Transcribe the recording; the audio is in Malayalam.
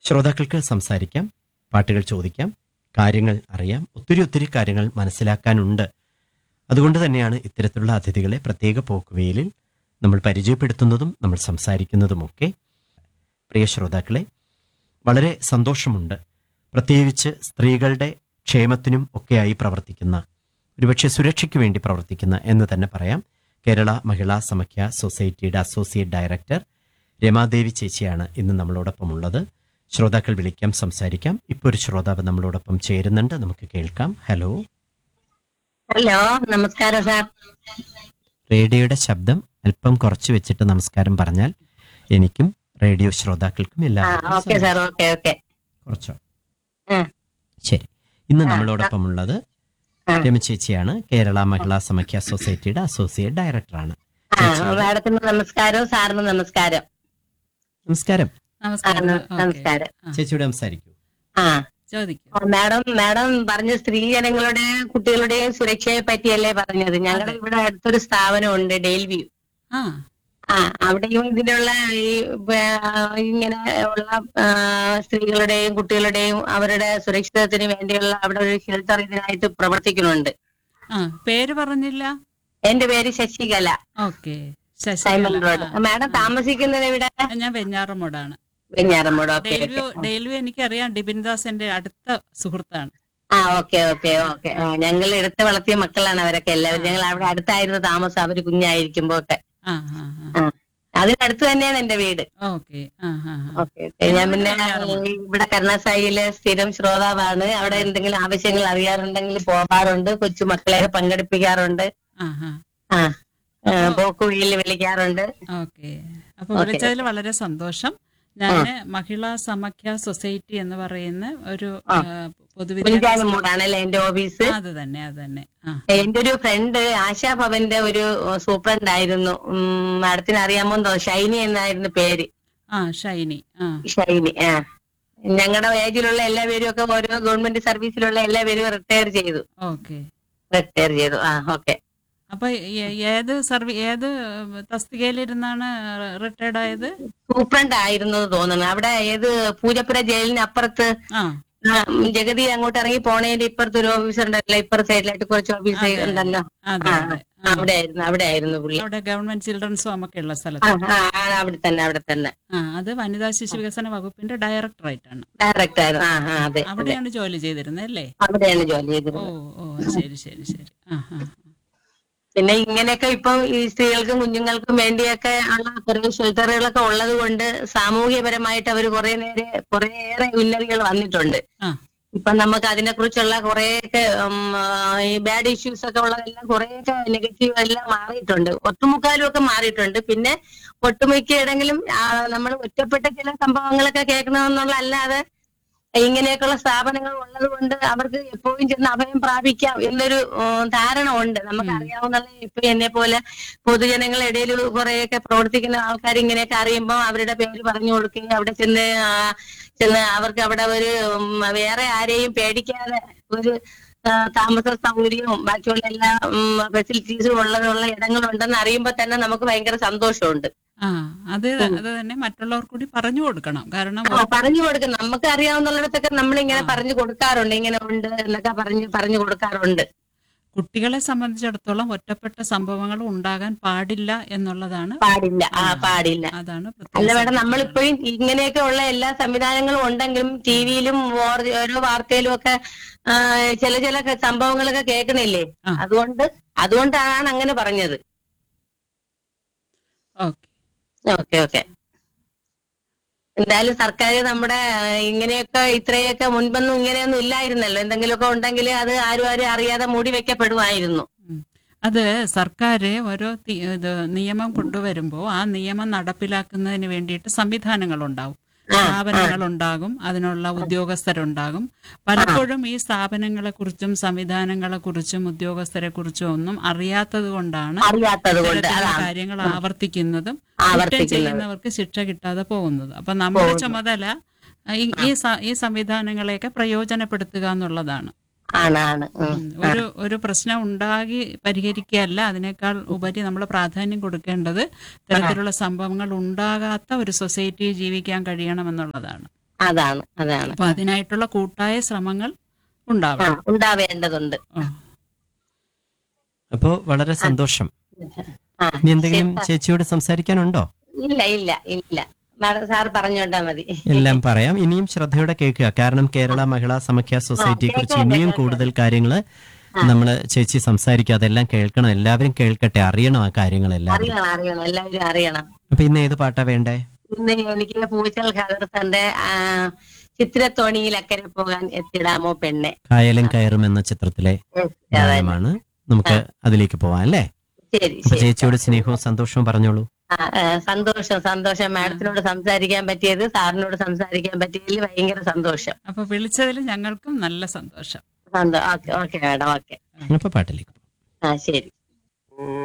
ശ്രോതാക്കൾക്ക് സംസാരിക്കാം പാട്ടുകൾ ചോദിക്കാം കാര്യങ്ങൾ അറിയാം ഒത്തിരി ഒത്തിരി കാര്യങ്ങൾ മനസ്സിലാക്കാനുണ്ട് അതുകൊണ്ട് തന്നെയാണ് ഇത്തരത്തിലുള്ള അതിഥികളെ പ്രത്യേക പോക്കുവെയിലിൽ നമ്മൾ പരിചയപ്പെടുത്തുന്നതും നമ്മൾ സംസാരിക്കുന്നതുമൊക്കെ പ്രിയ ശ്രോതാക്കളെ വളരെ സന്തോഷമുണ്ട് പ്രത്യേകിച്ച് സ്ത്രീകളുടെ ക്ഷേമത്തിനും ഒക്കെയായി പ്രവർത്തിക്കുന്ന ഒരുപക്ഷെ സുരക്ഷയ്ക്ക് വേണ്ടി പ്രവർത്തിക്കുന്ന എന്ന് തന്നെ പറയാം കേരള മഹിളാ സമഖ്യ സൊസൈറ്റിയുടെ അസോസിയേറ്റ് ഡയറക്ടർ രമാദേവി ചേച്ചിയാണ് ഇന്ന് നമ്മളോടൊപ്പം ഉള്ളത് ശ്രോതാക്കൾ വിളിക്കാം സംസാരിക്കാം ഇപ്പോൾ ഒരു ശ്രോതാവ് നമ്മളോടൊപ്പം ചേരുന്നുണ്ട് നമുക്ക് കേൾക്കാം ഹലോ ഹലോ നമസ്കാരം സാർ റേഡിയോയുടെ ശബ്ദം അല്പം കുറച്ച് വെച്ചിട്ട് നമസ്കാരം പറഞ്ഞാൽ എനിക്കും റേഡിയോ ശ്രോതാക്കൾക്കും ആ എല്ലാവർക്കും ഓക്കെ സാർ ഓക്കെ ഓക്കെ കുറച്ചോ ആ. ശരി ഇന്ന് ആ, നമ്മളോടൊപ്പം ഉള്ളത് ആ. രമ ചേച്ചിയാണ് കേരള മഹിളാ സമഖ്യ സൊസൈറ്റിയുടെ അസോസിയേറ്റ് ഡയറക്ടറാണ് ആ ചേച്ചി. മാഡത്തിന് നമസ്കാരം സാറിന് നമസ്കാരം നമസ്കാരം ആ, നമസ്കാരം ന- ഓക്കേ. നമസ്കാരം ആ, ചേച്ചിയോട് സംസാരിക്കൂ ആ ചോദിക്കൂ ആ, മാഡം മാഡം പറഞ്ഞ സ്ത്രീജനങ്ങളുടെ കുട്ടികളുടെയും സുരക്ഷയെ പറ്റിയല്ലേ പറഞ്ഞത് ഞങ്ങളുടെ അതെ. ഇവിടെ അടുത്തൊരു സ്ഥാപനമുണ്ട് ഡെയിൽ വ്യൂ ആ ആ അവിടെയും ഇതിനുള്ള ഈ ആ, ഇങ്ങനെ ഉള്ള ആ, സ്ത്രീകളുടെയും കുട്ടികളുടെയും അവരുടെ സുരക്ഷിതത്വത്തിന് വേണ്ടിയുള്ള അവിടെ ഒരു ഷെൽട്ടർ ഇതിനായിട്ട് പ്രവർത്തിക്കുന്നുണ്ട് ആ പേര് പറഞ്ഞില്ല എന്റെ പേര് Sasikala okay Simon road madam താമസിക്കുന്നത് എവിടെ ഞാൻ വെഞ്ഞാറമ്മോടാണ് വെഞ്ഞാറമ്മൂട് ഓക്കെ ഡെയിൽവ്യൂ ഡെയിൽവ്യൂ എനിക്കറിയാം ഡിബിൻദാസ് എന്റെ അടുത്ത സുഹൃത്താണ് ആ ഓക്കെ ഓക്കെ ഓക്കെ ഞങ്ങൾ എടുത്ത് വളർത്തിയ മക്കളാണ് അവരൊക്കെ എല്ലാവരും ഞങ്ങൾ അവിടെ അടുത്തായിരുന്നു താമസം അവര് കുഞ്ഞായിരിക്കുമ്പോ ഒക്കെ ആ ആ ആ അതിനടുത്ത് തന്നെയാണ് എന്റെ വീട് ഓക്കെ ആ ആ ആ. ഓക്കെ ഓക്കെ ഞാൻ പിന്നെ ഇവിടെ കരുണാസായിലെ സ്ഥിരം ശ്രോതാവാണ് അവിടെ എന്തെങ്കിലും ആവശ്യങ്ങൾ അറിയാറുണ്ടെങ്കിൽ പോകാറുണ്ട് കൊച്ചു മക്കളെ പങ്കെടുപ്പിക്കാറുണ്ട് ആ ആ ആ ആ, പോക്കുവഴിയിൽ വിളിക്കാറുണ്ട് ഓക്കെ അപ്പൊ വിളിച്ചതിൽ വളരെ സന്തോഷം ഞാന് മഹിളാ സമഖ്യ സൊസൈറ്റി എന്ന് പറയുന്ന ഒരു ആ. ആ, പൊതുവിദ്യാഭ്യാസ കുഞ്ചാലുമൂടാണല്ലേ എന്റെ ഓഫീസ് അത് തന്നെ അത് തന്നെ ആ എന്റെ ഒരു ഫ്രണ്ട് ആശാ ഭവന്റെ ഒരു സൂപ്രണ്ട് ആയിരുന്നു മാഡത്തിന് അറിയാമോ എന്തോ ഷൈനി എന്നായിരുന്നു പേര് ആ ഷൈനി ആ ഷൈനി ആ ഞങ്ങളുടെ ഏജിലുള്ള എല്ലാ പേരും ഒക്കെ ഓരോ ഗവൺമെന്റ് സർവീസിലുള്ള എല്ലാ പേരും റിട്ടയർ ചെയ്തു ഓക്കെ റിട്ടയർ ചെയ്തു ആ ഓക്കെ അപ്പൊ ഏ- ഏത് സർവീ ഏത് തസ്തികയിലിരുന്നാണ് റിട്ടയർഡ് ആയത് സൂപ്രണ്ട് ആയിരുന്നു എന്ന് തോന്നുന്നു അവിടെ ഏത് പൂജപ്പുര ജയിലിന് അപ്പുറത്ത് ആ ആ, ജഗതി അങ്ങോട്ട് ഇറങ്ങി പോണേന്റെ ഇപ്പുറത്ത് ഒരു ഓഫീസർ ഉണ്ടല്ലോ ഇപ്പുറത്തെ സൈഡിലായിട്ട് കുറച്ച് ഓഫീസ് അതെ. ഉണ്ടല്ലോ അതെ ആ, അതെ ആ. അവിടെ ആയിരുന്നു അവിടെ ആയിരുന്നു പുള്ളി അവിടെ ഗവൺമെന്റ് ചിൽഡ്രൻസ് ഹോം ഒക്കെ ഉള്ള ആ, സ്ഥലത്ത് ആ, ആ, അവിടെ തന്നെ അവിടെ തന്നെ ആ അത് വനിതാ ശിശു വികസന വകുപ്പിന്റെ ഡയറക്ടർ ആയിട്ടാണ് ഡയറക്റ്റ് ആയിരുന്നു ആ ആ അതെ അതെ അവിടെയാണ് ജോലി ചെയ്തിരുന്നത് അല്ലേ അവിടെയാണ് ജോലി ഓ ചെയ്തിരുന്നത് ഓ ശരി ശരി ശരി ആ ആ പിന്നെ ഇങ്ങനെയൊക്കെ ഇപ്പൊ ഈ സ്ത്രീകൾക്കും കുഞ്ഞുങ്ങൾക്കും വേണ്ടിയൊക്കെ ഉള്ള കുറെ ഷെൽട്ടറുകളൊക്കെ ഉള്ളത് കൊണ്ട് സാമൂഹ്യപരമായിട്ട് അവർ കുറെ നേരെ കുറേയേറെ ഉന്നതികൾ വന്നിട്ടുണ്ട് ആ ഇപ്പൊ നമുക്ക് അതിനെ കുറിച്ചുള്ള കുറെയൊക്കെ ഉം, ആ, ഈ ബാഡ് ഇഷ്യൂസ് ഒക്കെ ഉള്ളതെല്ലാം കുറെയൊക്കെ നെഗറ്റീവ് എല്ലാം മാറിയിട്ടുണ്ട് ഒട്ടുമുക്കാലും ഒക്കെ മാറിയിട്ടുണ്ട് പിന്നെ ഒട്ടുമിക്കയിടെങ്കിലും നമ്മൾ ഒറ്റപ്പെട്ട ചില സംഭവങ്ങളൊക്കെ കേൾക്കണമെന്നുള്ള അല്ലാതെ ഇങ്ങനെയൊക്കെയുള്ള സ്ഥാപനങ്ങൾ ഉള്ളത് കൊണ്ട് അവർക്ക് എപ്പോഴും ചെന്ന് അഭയം പ്രാപിക്കാം എന്നൊരു ഉം, ധാരണ ഉണ്ട് നമുക്ക് അറിയാവുന്ന ഇപ്പൊ എന്നെ പോലെ പൊതുജനങ്ങളുടെ ഇടയിൽ കുറെയൊക്കെ പ്രവർത്തിക്കുന്ന ആൾക്കാർ ഇങ്ങനെയൊക്കെ അറിയുമ്പോൾ അവരുടെ പേര് പറഞ്ഞു കൊടുക്കുകയും അവിടെ ചെന്ന് ആ, ചെന്ന് അവർക്ക് അവിടെ ഒരു ഉം, വേറെ ആരെയും പേടിക്കാതെ ഒരു ആ, താമസ സൗകര്യവും ബാക്കിയുള്ള എല്ലാ ഫെസിലിറ്റീസും ഉള്ളതുള്ള ഇടങ്ങളുണ്ടെന്ന് അറിയുമ്പോൾ തന്നെ നമുക്ക് ഭയങ്കര സന്തോഷമുണ്ട് ആ അത് അത് തന്നെ മറ്റുള്ളവർ കൂടി പറഞ്ഞു കൊടുക്കണം കാരണം ആ, പറഞ്ഞു കൊടുക്കും നമുക്ക് അറിയാവുന്നിടത്തൊക്കെ നമ്മൾ ഇങ്ങനെ പറഞ്ഞു കൊടുക്കാറുണ്ട് ഇങ്ങനെ ഉണ്ട് എന്നൊക്കെ പറഞ്ഞു പറഞ്ഞു കൊടുക്കാറുണ്ട് കുട്ടികളെ സംബന്ധിച്ചിടത്തോളം ഒറ്റപ്പെട്ട സംഭവങ്ങൾ ഉണ്ടാകാൻ പാടില്ല എന്നുള്ളതാണ് പാടില്ല ആ പാടില്ല അതാണ് പ്രത്യേകം അല്ല മേഡം ശ്രദ്ധിക്കേണ്ടത്. നമ്മളിപ്പോഴും ഇങ്ങനെയൊക്കെ ഉള്ള എല്ലാ സംവിധാനങ്ങളും ഉണ്ടെങ്കിലും ടി വിയിലും ഓരോ വാർത്തയിലും ഒക്കെ ആ, ചില ചില സംഭവങ്ങളൊക്കെ കേൾക്കണില്ലേ ആ. അതുകൊണ്ട് അതുകൊണ്ടാണ് അങ്ങനെ പറഞ്ഞത് ഓക്കെ ഓക്കെ ഓക്കെ എന്തായാലും സർക്കാർ നമ്മുടെ ആ, ഇങ്ങനെയൊക്കെ ഇത്രയൊക്കെ മുൻപൊന്നും ഇങ്ങനെയൊന്നും ഇല്ലായിരുന്നല്ലോ എന്തെങ്കിലുമൊക്കെ ഉണ്ടെങ്കിൽ അത് ആരും ആരും അറിയാതെ മൂടി വെക്കപ്പെടുമായിരുന്നു ഉം. അത് സർക്കാർ ഓരോ തി- ഇത് നിയമം കൊണ്ടുവരുമ്പോൾ ആ നിയമം നടപ്പിലാക്കുന്നതിന് വേണ്ടിയിട്ട് സംവിധാനങ്ങൾ ഉണ്ടാവും സ്ഥാപനങ്ങൾ ഉണ്ടാകും അതിനുള്ള ഉദ്യോഗസ്ഥരുണ്ടാകും പലപ്പോഴും ഈ സ്ഥാപനങ്ങളെ കുറിച്ചും സംവിധാനങ്ങളെ കുറിച്ചും ഉദ്യോഗസ്ഥരെ കുറിച്ചും ഒന്നും അറിയാത്തത് കൊണ്ടാണ് അറിയാത്തത് കൊണ്ട് ഇത്തരത്തിലുള്ള അതാണ് കാര്യങ്ങൾ ആവർത്തിക്കുന്നതും കുറ്റം ആവർത്തിക്കുന്നത് ചെയ്യുന്നവർക്ക് ശിക്ഷ കിട്ടാതെ പോകുന്നത് അപ്പൊ നമ്മുടെ ചുമതല ഈ ഈ സ- ഈ സംവിധാനങ്ങളെയൊക്കെ പ്രയോജനപ്പെടുത്തുക എന്നുള്ളതാണ് ആണ് ആണ് ഉം. ഉം. ഒരു ഒരു പ്രശ്നം ഉണ്ടാകി പരിഹരിക്കുകയല്ല അതിനേക്കാൾ ഉപരി നമ്മൾ പ്രാധാന്യം കൊടുക്കേണ്ടത് ഇത്തരത്തിലുള്ള സംഭവങ്ങൾ ഉണ്ടാകാത്ത ഒരു സൊസൈറ്റി ജീവിക്കാൻ കഴിയണമെന്നുള്ളതാണ് അതാണ് അതാണ് അപ്പൊ അതിനായിട്ടുള്ള കൂട്ടായ ശ്രമങ്ങൾ ആ ഉണ്ടാവണം ഉണ്ടാവേണ്ടതുണ്ട് ആ. അപ്പോ വളരെ സന്തോഷം ആ ഇനി എന്തെങ്കിലും ചേച്ചിയോട് സംസാരിക്കാനുണ്ടോ ഇല്ല ഇല്ല ഇല്ല മാഡം സാർ പറഞ്ഞോണ്ടാ മതി എല്ലാം പറയാം ഇനിയും ശ്രദ്ധയോടെ കേൾക്കുക കാരണം കേരള മഹിളാ സമാഖ്യ സൊസൈറ്റിയെ കുറിച്ച് കേൾക്കാം, ഇനിയും കേൾക്കാം. കൂടുതൽ കാര്യങ്ങൾ നമ്മൾ ചേച്ചി സംസാരിക്കുക അതെല്ലാം കേൾക്കണം എല്ലാവരും കേൾക്കട്ടെ അറിയണം ആ കാര്യങ്ങളെല്ലാം അറിയണം അറിയണം എല്ലാവരും അറിയണം അപ്പൊ ഇന്ന് ഏത് പാട്ടാ വേണ്ടേ ഇന്ന് എനിക്ക് പൂച്ചൽ ഖദർത്തന്റെ ചിത്രത്തോണിയിൽ അക്കരെ പോകാൻ എത്തിടാമോ പെണ്ണെ കായലും കയറും എന്ന ചിത്രത്തിലെ അതെ. ഗാനമാണ് നമുക്ക് അതിലേക്ക് പോവാം അല്ലേ ശരി അപ്പൊ ശരി ചേച്ചിയോട് സ്നേഹവും സന്തോഷവും പറഞ്ഞോളൂ ആ, ആ, സന്തോഷം സന്തോഷം മാഡത്തിനോട് സംസാരിക്കാൻ പറ്റിയത് സാറിനോട് സംസാരിക്കാൻ പറ്റിയതിൽ ഭയങ്കര സന്തോഷം അപ്പൊ വിളിച്ചതിൽ ഞങ്ങൾക്കും നല്ല സന്തോഷം സന്തോ- ഓക്കെ ഓക്കെ മാഡം ഓക്കെ അപ്പൊ പാട്ടിലേക്ക് പോവാം. ആ ശരി